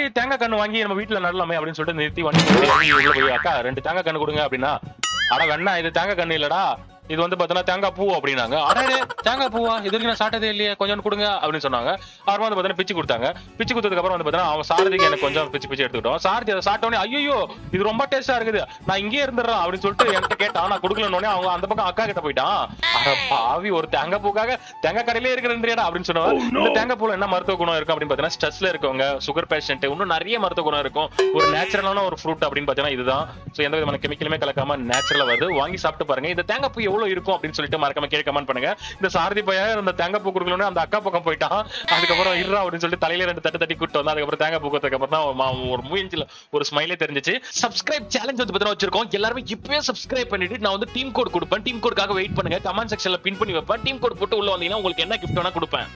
தேங்காய் கண்ணு வாங்கி நம்ம வீட்டுல நடலாமே அப்படின்னு சொல்லிட்டு நிறுத்தி வண்டி நிறுத்தி இறங்கி உள்ள போய் அக்கா ரெண்டு தேங்காய் கண்ணு கொடுங்க அப்படின்னா அட வேணா இது தேங்காய் கண்ணு இல்லடா இது வந்து பாத்தீங்கன்னா தேங்காய் பூ அப்படின்னாங்க அடே தேங்காய் பூவா இது வரைக்கும் நான் சாப்பிட்டதே இல்லையே கொஞ்சம் கொடுங்க அப்படின்னு சொன்னாங்க அவர் வந்து பாத்தீங்கன்னா பிச்சு கொடுத்தாங்க பிச்சு கொடுத்ததுக்கு அப்புறம் வந்து பாத்தீங்கன்னா அவன் சாரதிக்கு எனக்கு கொஞ்சம் பிச்சு பிச்சு எடுத்துக்கிட்டோம் சாரதி அதை சாப்பிட்டோன்னே ஐயோ இது ரொம்ப டேஸ்டா இருக்குது நான் இங்கேயே இருந்துடுறேன் அப்படின்னு சொல்லிட்டு என்கிட்ட கேட்டான் நான் கொடுக்கலன்னு அவங்க அந்த பக்கம் அக்கா கிட்ட போயிட்டான் அட பாவி ஒரு தேங்காய் பூக்காக தேங்காய் கடையிலே இருக்கிறேன் அப்படின்னு சொன்னவன் இந்த தேங்காய் பூல என்ன மருத்துவ குணம் இருக்கும் அப்படின்னு பாத்தீங்கன்னா ஸ்ட்ரெஸ்ல இருக்கவங்க சுகர் பேஷண்ட் இன்னும் நிறைய மருத்துவ குணம் இருக்கும் ஒரு நேச்சுரலான ஒரு ஃப்ரூட் அப்படின்னு பாத்தீங்கன்னா இதுதான் சோ எந்த விதமான கெமிக்கலுமே கலக்காம நேச்சுரலா வருது வாங்கி சாப்பிட்டு பாருங்க இந்த தேங்காய் பூ எவ்வளவு இருக்கும் அப்படின்னு சொல்லிட்டு மறக்காம கீழே கமெண்ட் பண்ணுங்க இந்த சாரதி பையன் இந்த தேங்காய் பூ கொடுக்கலன்னு அந்த அக்கா பக்கம் போயிட்டான் அதுக்கப்புறம் இருறா அப்படின்னு சொல்லிட்டு தலையில ரெண்டு தட்டு தட்டி கூட்டு வந்தா அதுக்கப்புறம் தேங்காய் பூ கொடுத்ததுக்கு அப்புறம் தான் அவன் ஒரு மூஞ்சில ஒரு ஸ்மைலே தெரிஞ்சிச்சு சப்ஸ்கிரைப் சேலஞ்ச் வந்து பத்திரம் வச்சிருக்கோம் எல்லாருமே இப்பவே சப்ஸ்கிரைப் பண்ணிட்டு நான் வந்து டீம் கோட் கொடுப்பேன் டீம் கோடுக்காக வெயிட் பண்ணுங்க கமெண்ட் செக்ஷன்ல பின் பண்ணி வைப்பேன் டீம் கோட் போட்டு உள்ள வந்தீங்கன்னா உங்களுக்கு என்ன கிஃப்ட் வேணா கொடுப்பேன்